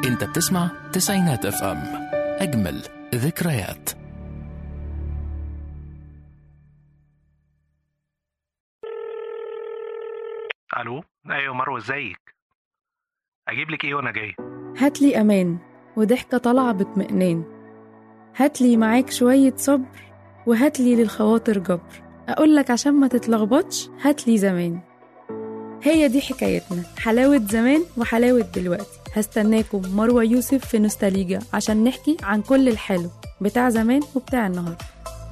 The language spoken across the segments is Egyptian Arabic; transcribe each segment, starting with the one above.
انت بتسمع تسعينات اف ام اجمل ذكريات الو ايوه مروه ازيك اجيب لك ايه وانا جاي هاتلي أمان وضحكة طالعة باطمئنان هاتلي معاك شوية صبر وهاتلي للخواطر جبر أقولك عشان ما تتلخبطش هاتلي زمان هي دي حكايتنا حلاوة زمان وحلاوة دلوقتي هستناكم مروة يوسف في نوستاليجا عشان نحكي عن كل الحلو بتاع زمان وبتاع النهاردة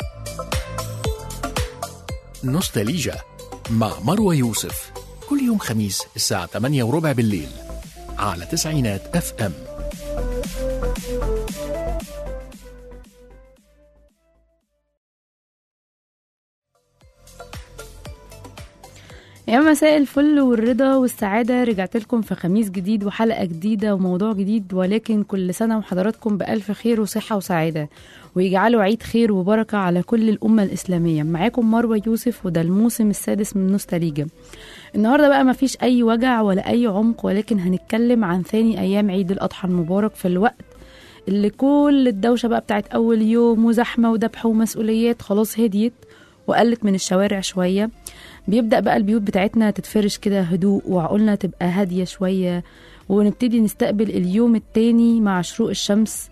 نوستاليجا مع مروة يوسف كل يوم خميس الساعة 8 وربع بالليل على تسعينات اف ام يا مساء الفل والرضا والسعادة رجعت لكم في خميس جديد وحلقة جديدة وموضوع جديد ولكن كل سنة وحضراتكم بألف خير وصحة وسعادة ويجعلوا عيد خير وبركة على كل الأمة الإسلامية معاكم مروة يوسف وده الموسم السادس من نوستاليجا النهاردة بقى مفيش أي وجع ولا أي عمق ولكن هنتكلم عن ثاني أيام عيد الأضحى المبارك في الوقت اللي كل الدوشة بقى بتاعت أول يوم وزحمة وذبح ومسؤوليات خلاص هديت وقلت من الشوارع شوية بيبدأ بقى البيوت بتاعتنا تتفرش كده هدوء وعقولنا تبقى هادية شوية ونبتدي نستقبل اليوم التاني مع شروق الشمس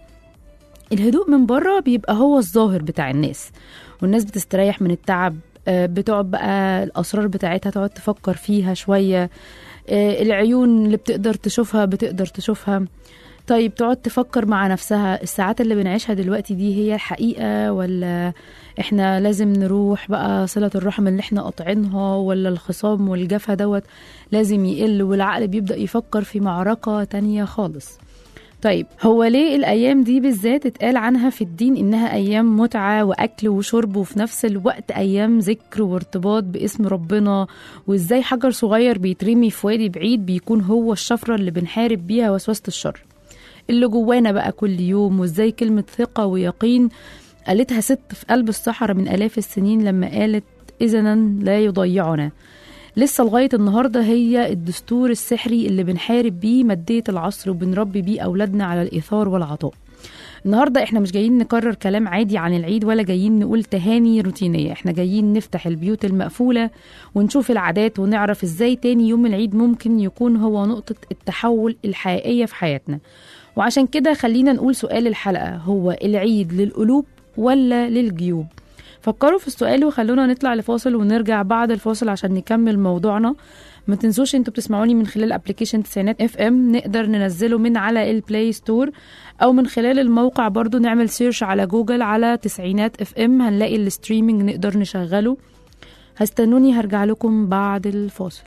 الهدوء من بره بيبقى هو الظاهر بتاع الناس والناس بتستريح من التعب آه، بتقعد بقى الأسرار بتاعتها تقعد تفكر فيها شوية آه، العيون اللي بتقدر تشوفها بتقدر تشوفها طيب تقعد تفكر مع نفسها الساعات اللي بنعيشها دلوقتي دي هي الحقيقة ولا احنا لازم نروح بقى صلة الرحم اللي احنا قاطعينها ولا الخصام والجفا دوت لازم يقل والعقل بيبدأ يفكر في معركة تانية خالص طيب هو ليه الأيام دي بالذات اتقال عنها في الدين إنها أيام متعة وأكل وشرب وفي نفس الوقت أيام ذكر وارتباط باسم ربنا وإزاي حجر صغير بيترمي في وادي بعيد بيكون هو الشفرة اللي بنحارب بيها وسوسة الشر اللي جوانا بقى كل يوم وإزاي كلمة ثقة ويقين قالتها ست في قلب الصحراء من آلاف السنين لما قالت إذنا لا يضيعنا لسه لغاية النهاردة هي الدستور السحري اللي بنحارب بيه مادية العصر وبنربي بيه أولادنا على الإيثار والعطاء النهاردة احنا مش جايين نكرر كلام عادي عن العيد ولا جايين نقول تهاني روتينية احنا جايين نفتح البيوت المقفولة ونشوف العادات ونعرف ازاي تاني يوم العيد ممكن يكون هو نقطة التحول الحقيقية في حياتنا وعشان كده خلينا نقول سؤال الحلقة هو العيد للقلوب ولا للجيوب فكروا في السؤال وخلونا نطلع لفاصل ونرجع بعد الفاصل عشان نكمل موضوعنا ما تنسوش انتوا بتسمعوني من خلال ابلكيشن تسعينات اف ام نقدر ننزله من على البلاي ستور او من خلال الموقع برضو نعمل سيرش على جوجل على تسعينات اف ام هنلاقي الستريمينج نقدر نشغله هستنوني هرجع لكم بعد الفاصل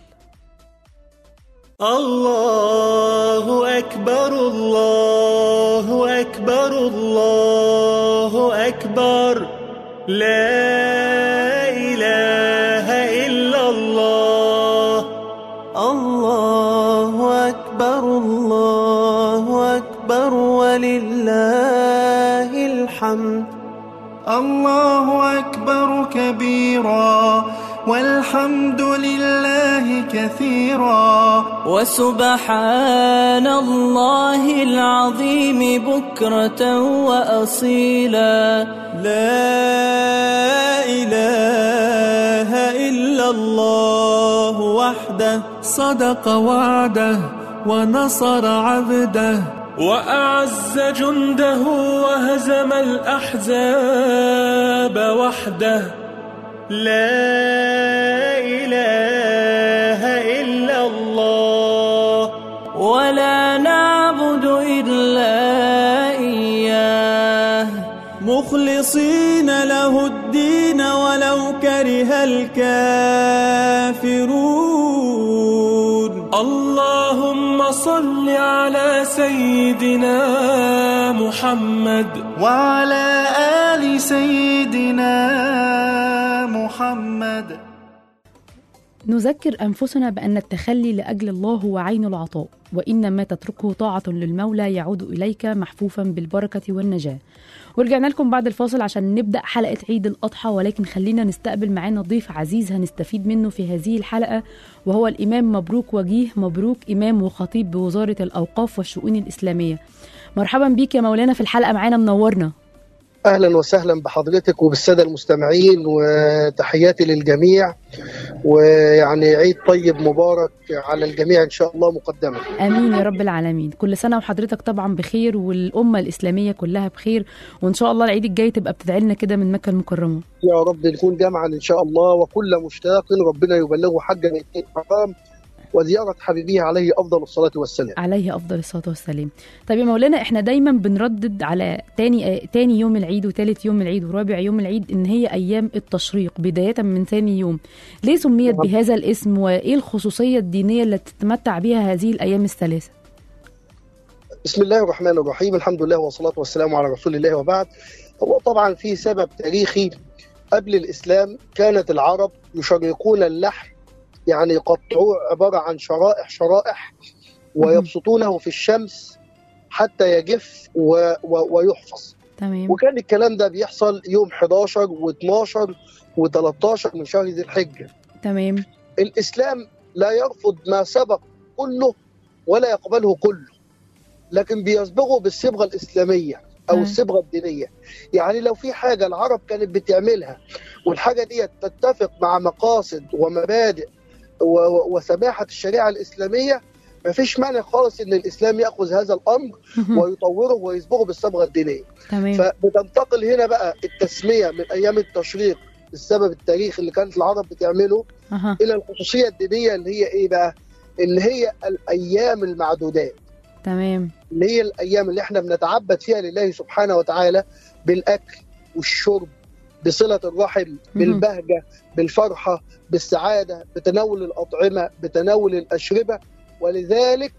الله أكبر الله أكبر الله أكبر لا إله إلا الله الله أكبر الله أكبر ولله الحمد الله أكبر كبيرا والحمد لله كثيرا وسبحان الله العظيم بكرة وأصيلا لا إله إلا الله وحده صدق وعده ونصر عبده وأعز جنده وهزم الأحزاب وحده لا إله إلا الله ولا نعبد إلا إياه مخلصين له الدين ولو كره الكافرون اللهم صل على سيدنا محمد وعلى آل سيدنا محمد نذكر أنفسنا بأن التخلي لأجل الله هو عين العطاء وإن ما تتركه طاعة للمولى يعود إليك محفوفا بالبركة والنجاة ورجعنا لكم بعد الفاصل عشان نبدأ حلقة عيد الأضحى ولكن خلينا نستقبل معانا ضيف عزيز هنستفيد منه في هذه الحلقة وهو الإمام مبروك وجيه مبروك إمام وخطيب بوزارة الأوقاف والشؤون الإسلامية مرحبا بيك يا مولانا في الحلقة معانا منورنا اهلا وسهلا بحضرتك وبالساده المستمعين وتحياتي للجميع ويعني عيد طيب مبارك على الجميع ان شاء الله مقدما امين يا رب العالمين كل سنه وحضرتك طبعا بخير والامه الاسلاميه كلها بخير وان شاء الله العيد الجاي تبقى بتدعي لنا كده من مكه المكرمه يا رب نكون جمعا ان شاء الله وكل مشتاق ربنا يبلغه حج بيته الحرام وزيارة حبيبه عليه أفضل الصلاة والسلام عليه افضل الصلاه والسلام طيب يا مولانا احنا دايما بنردد على تاني آه، تاني يوم العيد وتالت يوم العيد ورابع يوم العيد ان هي ايام التشريق بدايه من ثاني يوم ليه سميت نعم. بهذا الاسم وايه الخصوصيه الدينيه اللي تتمتع بها هذه الايام الثلاثه بسم الله الرحمن الرحيم الحمد لله والصلاة والسلام على رسول الله وبعد هو طبعا في سبب تاريخي قبل الإسلام كانت العرب يشرقون اللحم يعني يقطعوه عبارة عن شرائح شرائح ويبسطونه في الشمس حتى يجف و و ويحفظ تمام وكان الكلام ده بيحصل يوم 11 و12 و13 من شهر ذي الحجة تمام الإسلام لا يرفض ما سبق كله ولا يقبله كله لكن بيصبغه بالصبغة الإسلامية أو آه. الصبغة الدينية يعني لو في حاجة العرب كانت بتعملها والحاجة دي تتفق مع مقاصد ومبادئ و- و- وسماحة الشريعة الإسلامية مفيش مانع خالص ان الاسلام ياخذ هذا الامر ويطوره ويصبغه بالصبغه الدينيه تمام فبتنتقل هنا بقى التسميه من ايام التشريق السبب التاريخي اللي كانت العرب بتعمله اها الى الخصوصيه الدينيه اللي هي ايه بقى؟ اللي هي الايام المعدودات تمام اللي هي الايام اللي احنا بنتعبد فيها لله سبحانه وتعالى بالاكل والشرب بصله الرحم بالبهجه بالفرحه بالسعاده بتناول الاطعمه بتناول الاشربه ولذلك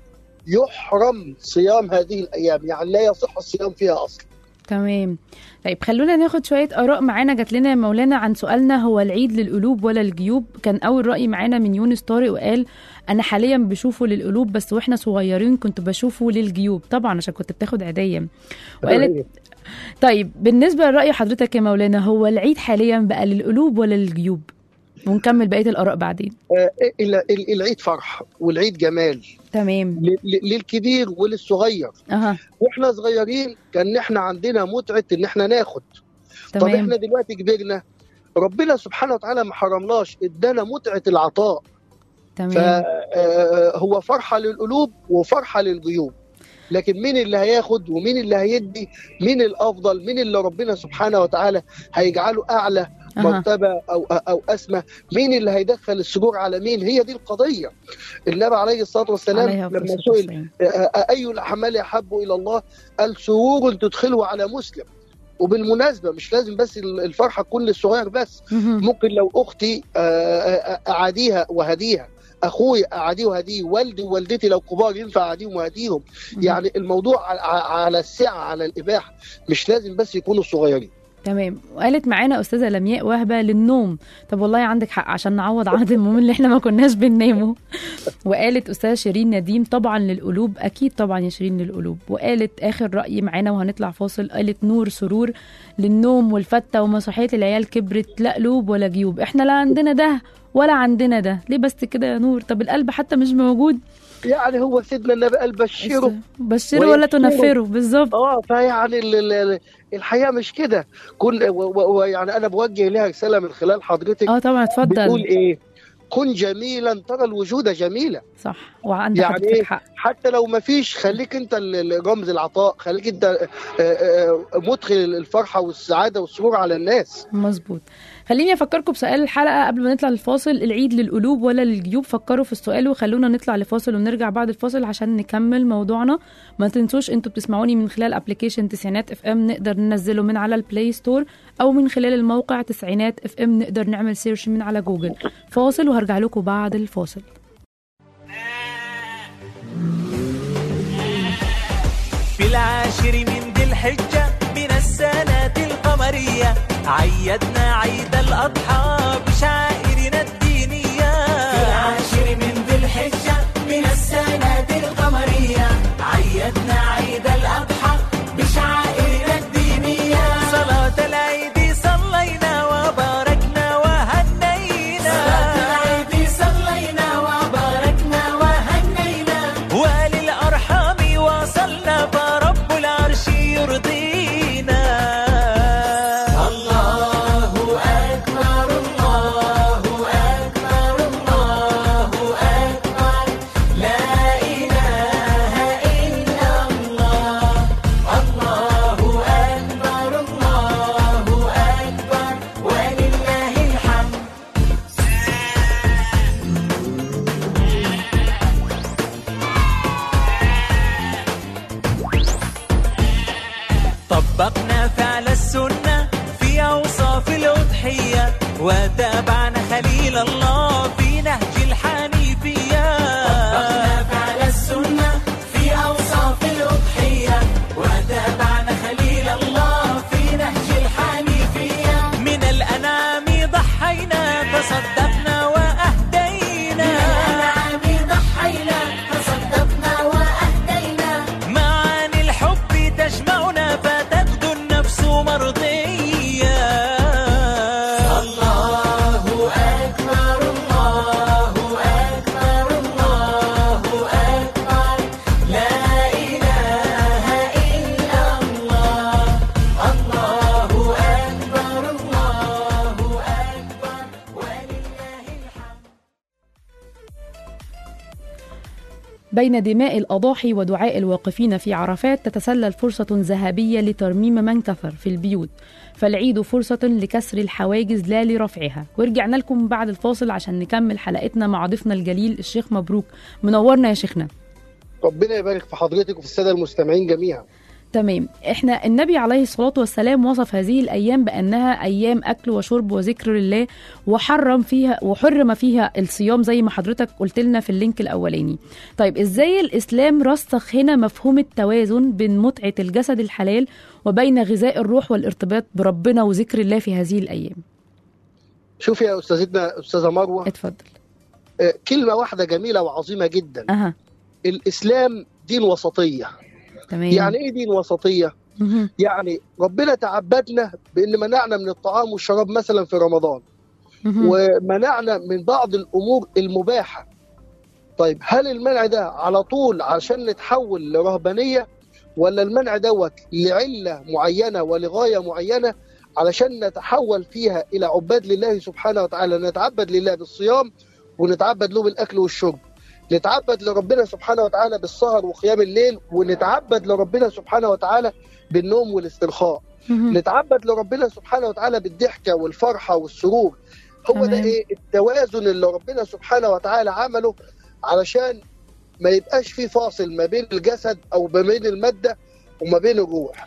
يحرم صيام هذه الايام يعني لا يصح الصيام فيها اصلا تمام طيب خلونا ناخد شوية آراء معانا جات لنا يا مولانا عن سؤالنا هو العيد للقلوب ولا الجيوب كان أول رأي معانا من يونس طارق وقال أنا حاليا بشوفه للقلوب بس وإحنا صغيرين كنت بشوفه للجيوب طبعا عشان كنت بتاخد عيدية وقالت طيب بالنسبة لرأي حضرتك يا مولانا هو العيد حاليا بقى للقلوب ولا للجيوب ونكمل بقية الآراء بعدين آه، ال- ال- العيد فرح والعيد جمال تمام ل- ل- للكبير وللصغير أها واحنا صغيرين كان احنا عندنا متعه ان احنا ناخد طب تمام احنا دلوقتي كبرنا ربنا سبحانه وتعالى ما حرمناش ادانا متعه العطاء تمام فهو فرحه للقلوب وفرحه للجيوب لكن مين اللي هياخد ومين اللي هيدي مين الافضل مين اللي ربنا سبحانه وتعالى هيجعله اعلى أها مرتبه او او اسمى مين اللي هيدخل السرور على مين هي دي القضيه النبي عليه الصلاه والسلام عليها أفضل لما الصلاة سئل والسلام. اي الاعمال احب الى الله قال سرور تدخله على مسلم وبالمناسبه مش لازم بس الفرحه تكون للصغير بس مهم. ممكن لو اختي آه، آه، اعاديها وهديها اخوي اعاديه وهديه والدي ووالدتي لو كبار ينفع اعاديهم وهديهم يعني الموضوع على- على السعه على الاباحه مش لازم بس يكونوا الصغيرين تمام وقالت معانا استاذه لمياء وهبه للنوم طب والله عندك حق عشان نعوض عدد المهم اللي احنا ما كناش بننامه وقالت استاذه شيرين نديم طبعا للقلوب اكيد طبعا يا شيرين للقلوب وقالت اخر راي معانا وهنطلع فاصل قالت نور سرور للنوم والفته ومسرحيه العيال كبرت لا قلوب ولا جيوب احنا لا عندنا ده ولا عندنا ده ليه بس كده يا نور طب القلب حتى مش موجود يعني هو سيدنا النبي قال بشره بشروا ولا ويبشروا. تنفروا بالظبط اه فيعني ال- ال- ال- الحياه مش كده كل ويعني انا بوجه لها رساله من خلال حضرتك اه طبعا بتقول اتفضل ايه كن جميلا ترى الوجود جميلا صح وعندك يعني حضرتك إيه؟ حق حتى لو ما فيش خليك انت ال- ال- رمز العطاء خليك انت آه، آه، مدخل الفرحه والسعاده والسرور على الناس مظبوط خليني افكركم بسؤال الحلقه قبل ما نطلع للفاصل العيد للقلوب ولا للجيوب فكروا في السؤال وخلونا نطلع لفاصل ونرجع بعد الفاصل عشان نكمل موضوعنا ما تنسوش انتوا بتسمعوني من خلال ابلكيشن تسعينات اف ام نقدر ننزله من على البلاي ستور او من خلال الموقع تسعينات اف ام نقدر نعمل سيرش من على جوجل فاصل وهرجع لكم بعد الفاصل في العاشر من ذي الحجة من السنة القمرية عيدنا عيد الأضحى بشعائرنا الدينية في وتابعنا خليل الله في نهج الحنيفية طبقنا فعل السنة في أوصاف الأضحية وتابعنا خليل الله في نهج الحنيفية من الأنعام ضحينا تصدقنا وأهدينا من الأنعام ضحينا تصدقنا وأهدينا معاني الحب تجمعنا فتغدو النفس مرضية الله أكبر الله أكبر الله أكبر لا إله إلا الله الله أكبر الله أكبر ولله الحمد بين دماء الأضاحي ودعاء الواقفين في عرفات تتسلل فرصة ذهبية لترميم من كثر في البيوت فالعيد فرصة لكسر الحواجز لا لرفعها ورجعنا لكم بعد الفاصل عشان نكمل حلقتنا مع ضيفنا الجليل الشيخ مبروك منورنا يا شيخنا ربنا يبارك في حضرتك وفي الساده المستمعين جميعا تمام احنا النبي عليه الصلاة والسلام وصف هذه الأيام بأنها أيام أكل وشرب وذكر الله وحرم فيها وحرم فيها الصيام زي ما حضرتك قلت لنا في اللينك الأولاني طيب إزاي الإسلام رسخ هنا مفهوم التوازن بين متعة الجسد الحلال وبين غذاء الروح والارتباط بربنا وذكر الله في هذه الأيام شوفي يا استاذتنا استاذه مروه اتفضل آه، كلمه واحده جميله وعظيمه جدا أها الاسلام دين وسطيه تمام يعني ايه دين وسطيه مهم. يعني ربنا تعبدنا بان منعنا من الطعام والشراب مثلا في رمضان مهم. ومنعنا من بعض الامور المباحه طيب هل المنع ده على طول عشان نتحول لرهبانيه ولا المنع دوت لعله معينه ولغايه معينه علشان نتحول فيها الى عباد لله سبحانه وتعالى نتعبد لله بالصيام ونتعبد له بالاكل والشرب نتعبد لربنا سبحانه وتعالى بالسهر وقيام الليل ونتعبد لربنا سبحانه وتعالى بالنوم والاسترخاء مهم. نتعبد لربنا سبحانه وتعالى بالضحكه والفرحه والسرور هو ده تمام. ايه التوازن اللي ربنا سبحانه وتعالى عمله علشان ما يبقاش في فاصل ما بين الجسد او ما بين الماده وما بين الروح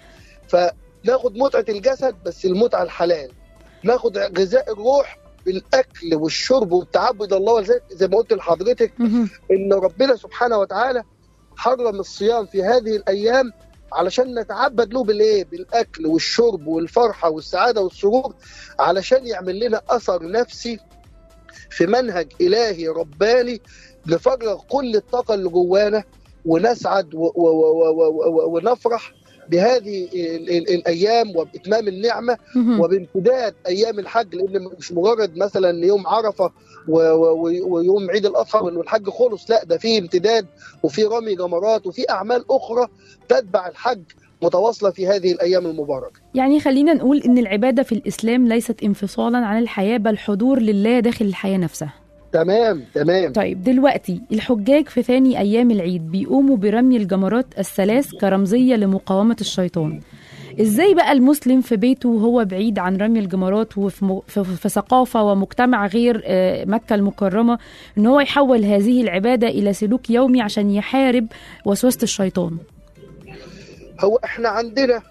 فناخد متعه الجسد بس المتعه الحلال ناخد غذاء الروح بالاكل والشرب والتعبد الله ولذلك زي ما قلت لحضرتك مهم. ان ربنا سبحانه وتعالى حرم الصيام في هذه الايام علشان نتعبد له بالايه؟ بالاكل والشرب والفرحه والسعاده والسرور علشان يعمل لنا اثر نفسي في منهج الهي رباني نفرغ كل الطاقه اللي جوانا ونسعد و- و- و- و- و- ونفرح بهذه ال- ال- الايام وباتمام النعمه مهم. وبامتداد ايام الحج لان مش مجرد مثلا يوم عرفه و- و- ويوم عيد الاضحى والحج خلص لا ده في امتداد وفي رمي جمرات وفي اعمال اخرى تتبع الحج متواصله في هذه الايام المباركه. يعني خلينا نقول ان العباده في الاسلام ليست انفصالا عن الحياه بل حضور لله داخل الحياه نفسها تمام تمام طيب دلوقتي الحجاج في ثاني ايام العيد بيقوموا برمي الجمرات الثلاث كرمزيه لمقاومه الشيطان ازاي بقى المسلم في بيته وهو بعيد عن رمي الجمرات وفي م... في... في ثقافه ومجتمع غير آه، مكه المكرمه ان هو يحول هذه العباده الى سلوك يومي عشان يحارب وسوسه الشيطان هو احنا عندنا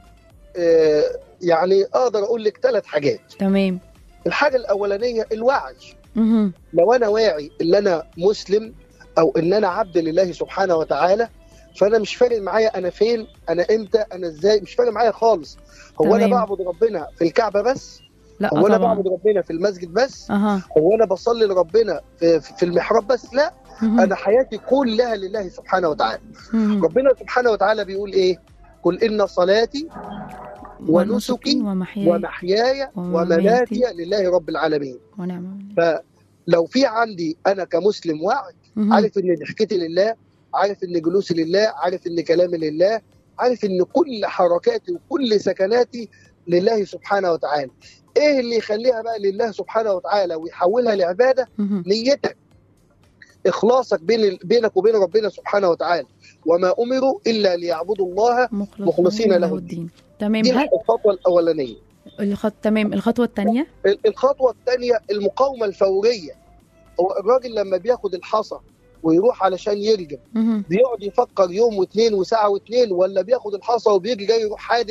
آه يعني اقدر اقول لك ثلاث حاجات. تمام الحاجه الاولانيه الوعي مهم. لو انا واعي ان انا مسلم او ان انا عبد لله سبحانه وتعالى فانا مش فارق معايا انا فين انا امتى انا ازاي مش فارق معايا خالص هو انا تمام. بعبد ربنا في الكعبه بس لا هو انا طبعا بعبد ربنا في المسجد بس اها هو انا بصلي لربنا في, في المحراب بس لا مهم. انا حياتي كلها لله سبحانه وتعالى مهم. ربنا سبحانه وتعالى بيقول ايه قل ان صلاتي ونسكي ومحياي ومحياي ومماتي ومماتي لله رب العالمين ونعم فلو في عندي انا كمسلم واعي مهم. عارف ان ضحكتي لله عارف ان جلوسي لله عارف ان كلامي لله عارف ان كل حركاتي وكل سكناتي لله سبحانه وتعالى ايه اللي يخليها بقى لله سبحانه وتعالى ويحولها لعباده مهم. نيتك اخلاصك بين بينك وبين ربنا سبحانه وتعالى وما امروا الا ليعبدوا الله مخلصين له الدين تمام دي هل الخطوه الاولانيه الخط تمام الخطوه الثانيه ال- الخطوه الثانيه المقاومه الفوريه هو الراجل لما بياخد الحصى ويروح علشان يرجم بيقعد يفكر يوم واثنين وساعه واثنين ولا بياخد الحصى وبيجي جاي يروح حادف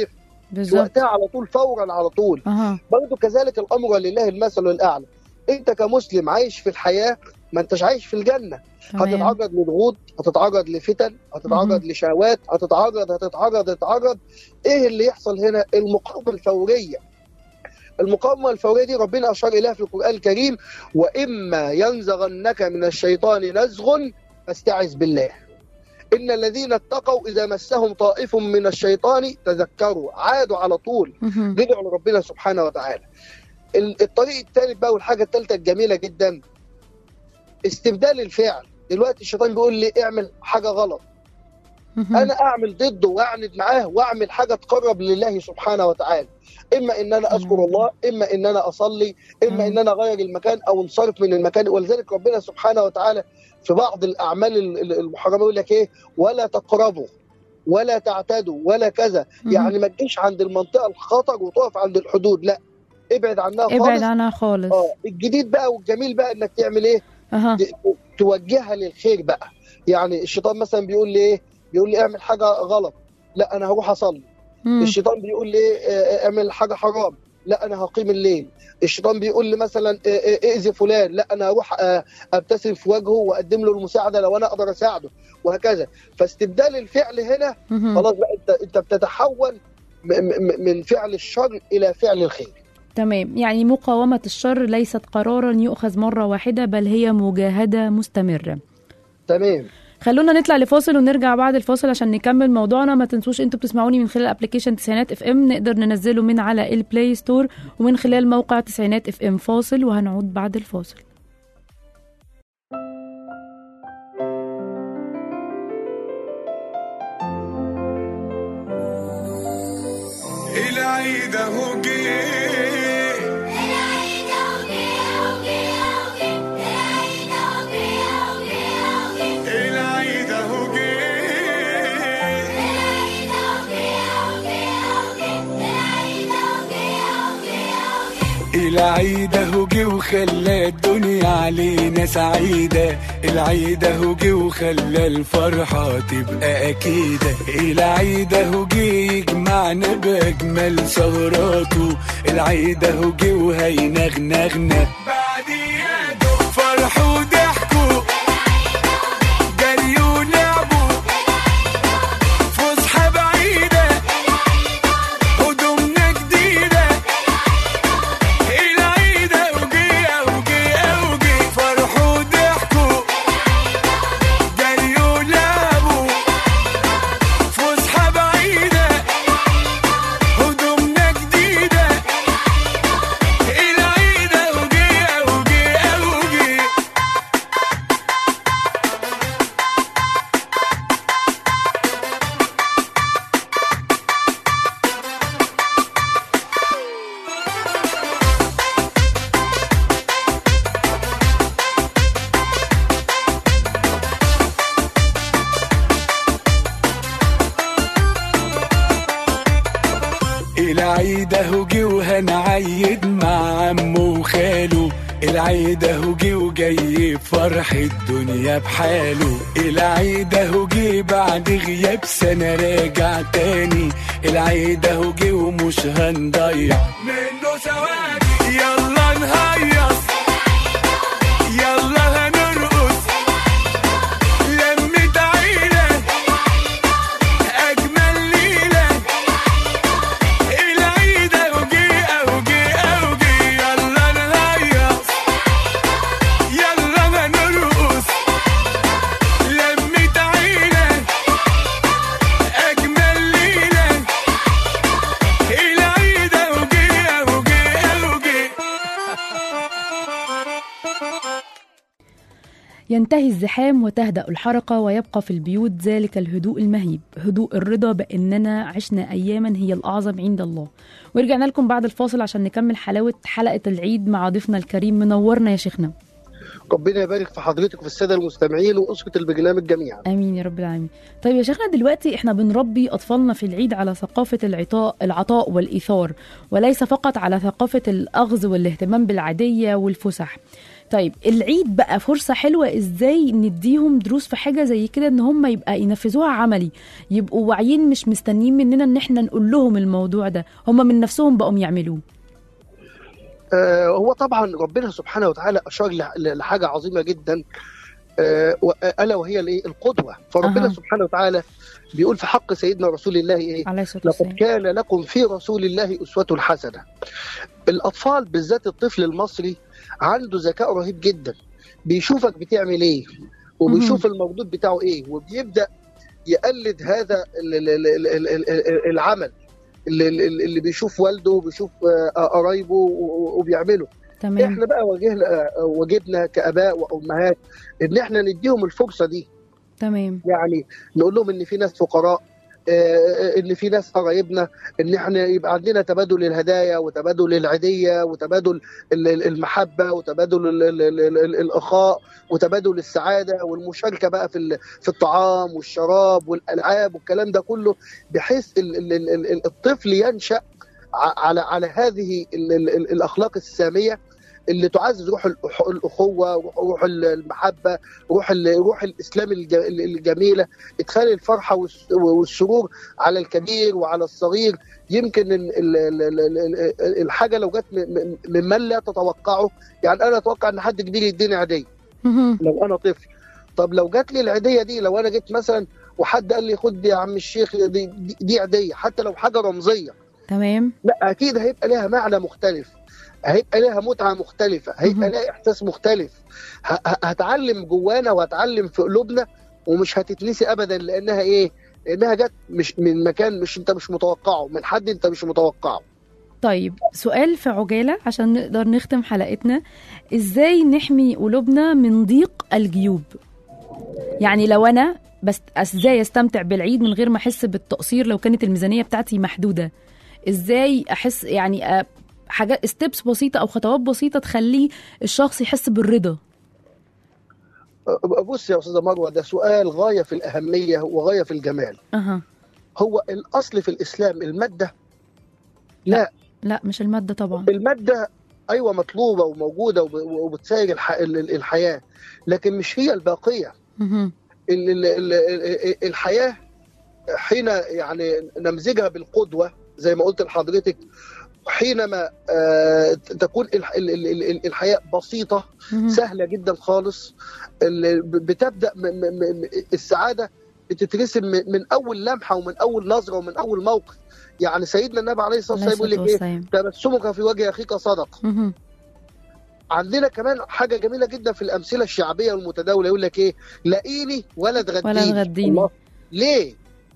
في بالظبط وقتها على طول فورا على طول اها برضه كذلك الامر ولله المثل الاعلى انت كمسلم عايش في الحياه ما انتش عايش في الجنه تمام هتتعرض لضغوط هتتعرض لفتن هتتعرض لشهوات هتتعرض هتتعرض هتتعرض ايه اللي يحصل هنا المقاومه الفوريه المقاومه الفوريه دي ربنا اشار اليها في القران الكريم واما ينزغنك من الشيطان نزغ فاستعذ بالله ان الذين اتقوا اذا مسهم طائف من الشيطان تذكروا عادوا على طول مهم. رجعوا لربنا سبحانه وتعالى ال- الطريق الثالث بقى والحاجه الثالثه الجميله جدا استبدال الفعل دلوقتي الشيطان بيقول لي اعمل حاجه غلط مهم. انا اعمل ضده واعند معاه واعمل حاجه تقرب لله سبحانه وتعالى اما ان انا اذكر نعم. الله اما ان انا اصلي اما مم. ان انا اغير المكان او انصرف من المكان ولذلك ربنا سبحانه وتعالى في بعض الاعمال ال- ال- المحرمه يقول لك ايه ولا تقربوا ولا تعتدوا ولا كذا مهم. يعني ما تجيش عند المنطقه الخطر وتقف عند الحدود لا ابعد عنها ابعد خالص عنها خالص اه الجديد بقى والجميل بقى انك تعمل ايه اها ت- توجهها للخير بقى يعني الشيطان مثلا بيقول لي ايه بيقول لي اعمل حاجه غلط لا انا هروح اصلي مم. الشيطان بيقول لي آه، اعمل حاجه حرام لا انا هقيم الليل الشيطان بيقول لي مثلا آه، آه، اذي فلان لا انا هروح آه، ابتسم في وجهه واقدم له المساعده لو انا اقدر اساعده وهكذا فاستبدال الفعل هنا مهم. خلاص بقى انت انت بتتحول م- م- من فعل الشر الى فعل الخير تمام يعني مقاومة الشر ليست قرارا يؤخذ مرة واحدة بل هي مجاهدة مستمرة تمام خلونا نطلع لفاصل ونرجع بعد الفاصل عشان نكمل موضوعنا ما تنسوش انتوا بتسمعوني من خلال ابلكيشن تسعينات اف ام نقدر ننزله من على البلاي ستور ومن خلال موقع تسعينات اف ام فاصل وهنعود بعد الفاصل العيد اهو جه العيد اهو جه العيد اهو جه وخلى الدنيا علينا سعيدة العيد اهو جه وخلى الفرحة تبقى أكيدة العيد اهو جه يجمعنا بأجمل سهراته العيد اهو جه وهينغنغنا بعدياته فرحوا وضحكوا جريوا ولعبوا فسحة بعيدة هدومنا جديدة العيد اوجي اوجي اوجي فرحوا وضحكوا جريوا ولعبوا فسحة بعيدة هدومنا جديدة العيد اوجي اوجي اوجي العيد اهو جه وهنعيد مع عمه وخاله العيد اهو جه وجاي بفرح الدنيا بحاله العيد اهو جه بعد غياب سنة راجع تاني العيد اهو جه ومش هنضيع منه ثواني يلا نهيص يلا هنرقص لمة عيلة أجمل ليلة العيد اوجي اوجي اوجي يلا نهيص يلا هنرقص لمة عيلة أجمل ليلة العيد اوجي اوجي اوجي ينتهي الزحام وتهدأ الحركة ويبقى في البيوت ذلك الهدوء المهيب هدوء الرضا بأننا عشنا أياما هي الأعظم عند الله ورجعنا لكم بعد الفاصل عشان نكمل حلاوة حلقة العيد مع ضيفنا الكريم منورنا يا شيخنا ربنا يبارك في حضرتك وفي الساده المستمعين واسره البرنامج جميعا امين يا رب العالمين طيب يا شيخنا دلوقتي احنا بنربي اطفالنا في العيد على ثقافه العطاء العطاء والايثار وليس فقط على ثقافه الاخذ والاهتمام بالعاديه والفسح طيب العيد بقى فرصة حلوة ازاي نديهم دروس في حاجة زي كده ان هم يبقى ينفذوها عملي يبقوا واعيين مش مستنيين مننا ان احنا نقول لهم الموضوع ده هم من نفسهم بقوا يعملوه آه، هو طبعا ربنا سبحانه وتعالى اشار لح- لحاجه عظيمه جدا آه، و- الا وهي الايه القدوه فربنا أها. سبحانه وتعالى بيقول في حق سيدنا رسول الله ايه عليه الصلاة لقد والسلام كان لكم في رسول الله اسوه حسنه الاطفال بالذات الطفل المصري عنده ذكاء رهيب جدا بيشوفك بتعمل ايه وبيشوف المردود بتاعه ايه وبيبدا يقلد هذا ال- ال- ال- ال- ال- ال- العمل اللي, اللي اللي بيشوف والده وبيشوف آه، قرايبه و- وبيعمله تمام احنا بقى واجهنا واجبنا كاباء وامهات ان احنا نديهم الفرصه دي تمام يعني نقول لهم ان في ناس فقراء آه، ان في ناس قرايبنا ان احنا يبقى عندنا تبادل الهدايا وتبادل العيديه وتبادل ال- ال- المحبه وتبادل ال- ال- ال- ال- الاخاء وتبادل السعاده والمشاركه بقى في ال- في الطعام والشراب والالعاب والكلام ده كله بحيث ال- ال- ال- ال- الطفل ينشا ع- على على هذه ال- ال- ال- الاخلاق الساميه اللي تعزز روح الأخ- الاخوه روح المحبه روح ال- روح الاسلام الج- الجميله ادخال الفرحه والس- والسرور على الكبير وعلى الصغير يمكن ال- ال- ال- ال- ال- الحاجه لو جت م- م- ممن لا تتوقعه يعني انا اتوقع ان حد كبير يديني عيديه مهم. لو انا طفل طب لو جات لي العيديه دي لو انا جيت مثلا وحد قال لي خد يا عم الشيخ دي, دي, دي عيديه حتى لو حاجه رمزيه تمام لا اكيد هيبقى لها معنى مختلف هيبقى لها متعه مختلفه مهم. هيبقى لها احساس مختلف ه- ه- هتعلم جوانا وهتعلم في قلوبنا ومش هتتنسي ابدا لانها ايه لانها جت مش من مكان مش انت مش متوقعه من حد انت مش متوقعه طيب سؤال في عجالة عشان نقدر نختم حلقتنا ازاي نحمي قلوبنا من ضيق الجيوب يعني لو انا بس ازاي استمتع بالعيد من غير ما احس بالتقصير لو كانت الميزانية بتاعتي محدودة ازاي احس يعني أ- حاجات ستيبس بسيطة او خطوات بسيطة تخلي الشخص يحس بالرضا أه، بص يا استاذه مروه ده سؤال غايه في الاهميه وغايه في الجمال اها هو الاصل في الاسلام الماده لا لا مش المادة طبعا الماده ايوه مطلوبه وموجوده وب- وبتساير الح... ال- ال- الحياه لكن مش هي الباقيه مهم. ال- ال- ال- ال- الحياه حين يعني نمزجها بالقدوه زي ما قلت لحضرتك حينما آه، تكون الح- ال- ال- ال- الحياه بسيطه مهم. سهله جدا خالص ال- بتبدا م- م- م- السعاده بتترسم من من اول لمحه ومن اول نظره ومن اول موقف يعني سيدنا النبي عليه الصلاه عليه والسلام يقول الصلاة لك ايه والسلام تبسمك في وجه اخيك صدق مهم. عندنا كمان حاجه جميله جدا في الامثله الشعبيه والمتداوله يقول لك ايه لاقيني ولا تغديني ولا تغديني. الله. ليه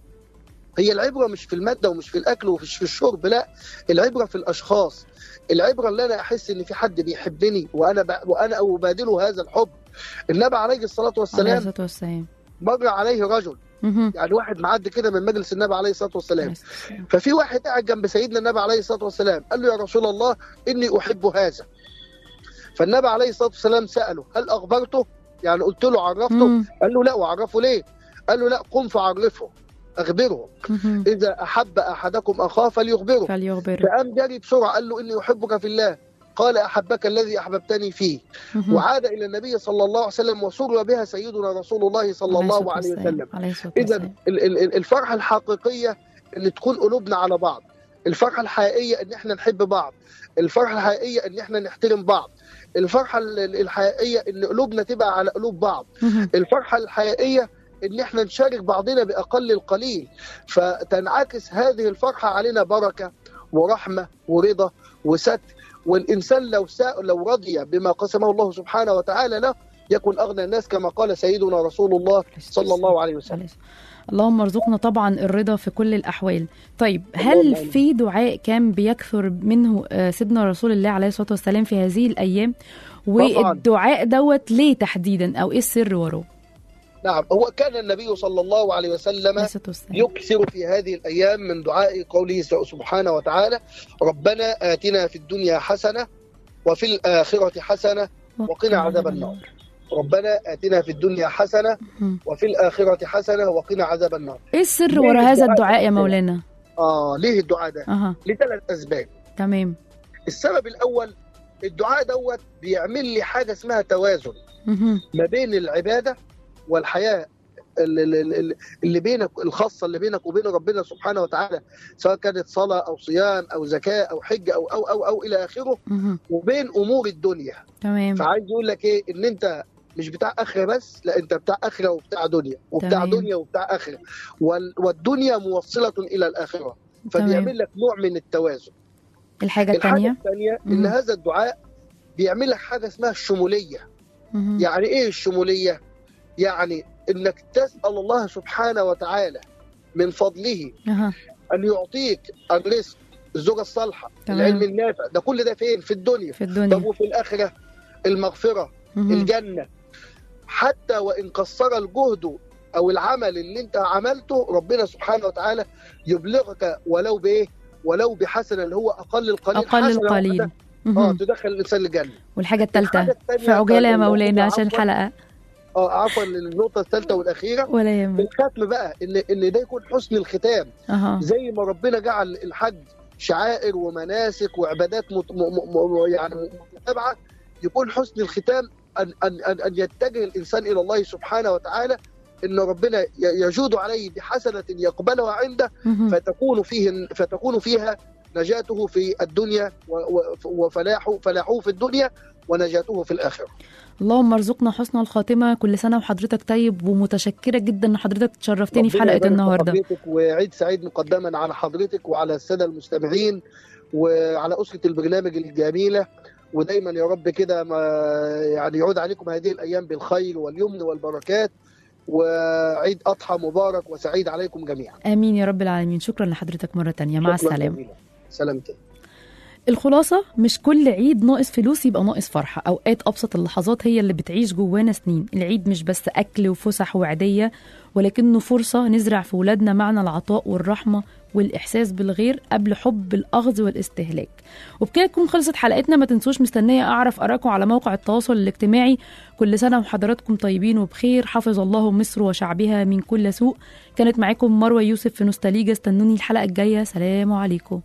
هي العبره مش في الماده ومش في الاكل ومش في الشرب لا العبره في الاشخاص العبره اللي انا احس ان في حد بيحبني وانا ب... وانا ابادله هذا الحب النبي عليه الصلاه عليه والسلام الصلاة والسلام مر عليه رجل مهم. يعني واحد معدي كده من مجلس النبي عليه الصلاه عليه والسلام الصلاة والسلام. ففي واحد قاعد جنب سيدنا النبي عليه الصلاه والسلام قال له يا رسول الله اني احب هذا فالنبي عليه الصلاه والسلام ساله هل اخبرته يعني قلت له عرفته مم. قال له لا وعرفه ليه قال له لا قم فعرفه اخبره مهم. اذا احب احدكم اخاه فليخبره فليخبر فقام جري بسرعه قال له اني احبك في الله قال احبك الذي احببتني فيه مهم. وعاد الى النبي صلى الله عليه وسلم وسر بها سيدنا رسول الله صلى عليه الله الصلاة عليه والسلام. وسلم عليه الصلاة اذا والسلام. ال- ال- ال- الفرحه الحقيقيه ان تكون قلوبنا على بعض الفرحه الحقيقيه ان احنا نحب بعض الفرحه الحقيقيه ان احنا نحترم بعض الفرحه ال- ال- الحقيقيه ان قلوبنا تبقى على قلوب بعض مهم. الفرحه الحقيقيه ان احنا نشارك بعضنا باقل القليل فتنعكس هذه الفرحه علينا بركه ورحمه ورضا وستر والانسان لو سا... لو رضي بما قسمه الله سبحانه وتعالى له يكن اغنى الناس كما قال سيدنا رسول الله صلى الله عليه وسلم عليه الصلاة. اللهم ارزقنا طبعا الرضا في كل الأحوال طيب اللهم هل آمين. في دعاء كان بيكثر منه آه، سيدنا رسول الله عليه الصلاة والسلام في هذه الأيام والدعاء دوت ليه تحديدا أو إيه السر وراه نعم هو كان النبي صلى الله عليه وسلم عليه الصلاة والسلام يكثر في هذه الأيام من دعاء قوله سبحانه وتعالى ربنا آتنا في الدنيا حسنة وفي الآخرة حسنة وقنا عذاب النار ربنا آتنا في الدنيا حسنة مهم. وفي الآخرة حسنة وقنا عذاب النار إيه السر ليه ورا هذا الدعاء الدعاء يا ده؟ مولانا آه ليه الدعاء ده؟ أها لثلاث أسباب تمام السبب الأول الدعاء دوت بيعمل لي حاجه اسمها توازن مهم. ما بين العباده والحياه اللي- اللي اللي بينك الخاصه اللي بينك وبين ربنا سبحانه وتعالى سواء كانت صلاه او صيام او زكاه او حج او او او, أو الى اخره مهم. وبين امور الدنيا تمام فعايز يقول لك ايه ان انت مش بتاع اخره بس لا انت بتاع اخره وبتاع دنيا وبتاع تمام. دنيا وبتاع اخره وال- والدنيا موصله الى الاخره تمام. فبيعمل لك نوع من التوازن الحاجة الحاجه التانية الثانيه مم. ان هذا الدعاء بيعمل لك حاجه اسمها الشموليه مهم. يعني ايه الشموليه يعني انك تسال الله سبحانه وتعالى من فضله أها. ان يعطيك الرزق الزوجه الصالحه تمام. العلم النافع ده كل ده فين في الدنيا في طب الدنيا وفي الاخره المغفره مهم. الجنه حتى وان قصر الجهد او العمل اللي انت عملته ربنا سبحانه وتعالى يبلغك ولو بايه ولو بحسنه اللي هو اقل القليل أقل حسنة القليل واحدة، اه مهم. تدخل الانسان الجنه والحاجة التالتة الحاجة التانية في عجالة يا اللي مولانا هو عشان عفواً- الحلقة اه عفوا النقطه الثالثه والاخيره ولا يهمك الختم بقى ان ان ده يكون حسن الختام أها زي ما ربنا جعل الحج شعائر ومناسك وعبادات مت... م... م... م... يعني متابعه يكون حسن الختام ان ان ان, أن يتجه الانسان الى الله سبحانه وتعالى ان ربنا ي- يجود عليه بحسنه يقبلها عنده مهم. فتكون فيه فتكون فيها نجاته في الدنيا و... و... وفلاحه فلاحه في الدنيا ونجاته في الاخره. اللهم ارزقنا حسن الخاتمة كل سنة وحضرتك طيب ومتشكرة جدا ان حضرتك تشرفتني في ربنا حلقة يبارك في النهاردة حضرتك وعيد سعيد مقدما على حضرتك وعلى الساده المستمعين وعلى اسره البرنامج الجميله ودايما يا رب كده ما يعني يعود عليكم هذه الايام بالخير واليمن والبركات وعيد اضحى مبارك وسعيد عليكم جميعا امين يا رب العالمين شكرا لحضرتك مرة تانية مع شكراً السلامة جزيلاً. سلامتك الخلاصة مش كل عيد ناقص فلوس يبقى ناقص فرحة أوقات أبسط اللحظات هي اللي بتعيش جوانا سنين العيد مش بس أكل وفسح وعادية ولكنه فرصة نزرع في ولادنا معنى العطاء والرحمة والإحساس بالغير قبل حب الأخذ والاستهلاك وبكده تكون خلصت حلقتنا ما تنسوش مستنية أعرف أراكم على موقع التواصل الاجتماعي كل سنة وحضراتكم طيبين وبخير حفظ الله مصر وشعبها من كل سوء كانت معاكم مروة يوسف في نوستاليجا استنوني الحلقة الجاية سلام عليكم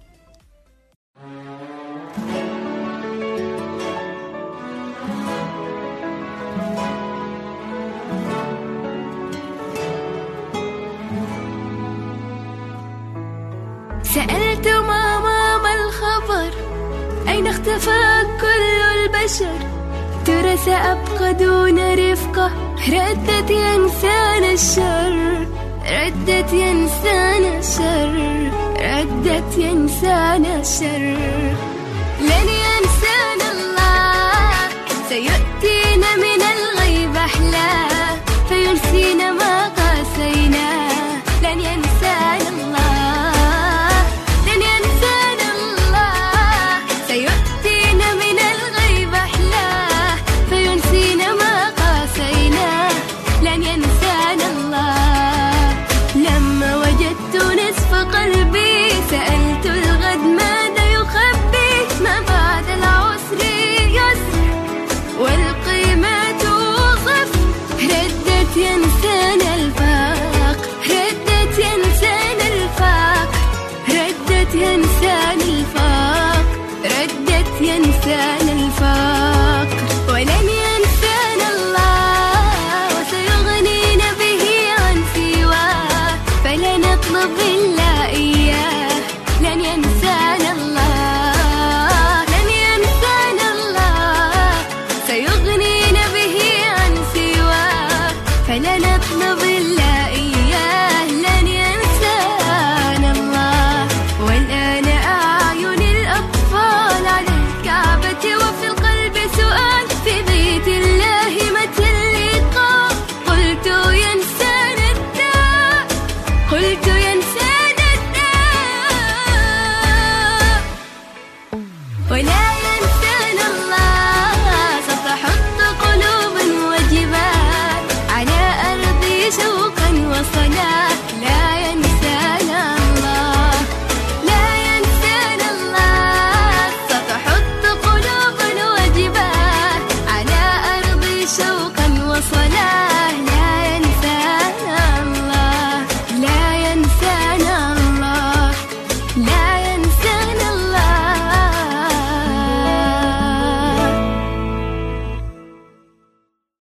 سألت ماما ما الخبر أين اختفى كل البشر ترى سأبقى دون رفقة ردت ينسان الشر ردت ينسان الشر ردت ينسان الشر لن ينسانا الله سيؤتينا من الغيب أحلى فينسينا ما قاسينا لن ينسانا الله لن ينسانا الله سيؤتينا من الغيب أحلى فينسينا ما قاسينا لن ينسانا الله لما وجدت نصف قلبي سألت الغد ماذا يخبي ما بعد العسر يسر والقيمة توصف ردت ينسان الفاق ردت ينسان الفاق ردت ينسان الفاق ردت ينسان الفاق ولن ينسانا الله وسيغنينا به عن سواه فلا نطلب إلا إياه لن ينسانا الله لن ينسانا الله سيغنينا به عن سواه فلا نطلب إلا إياه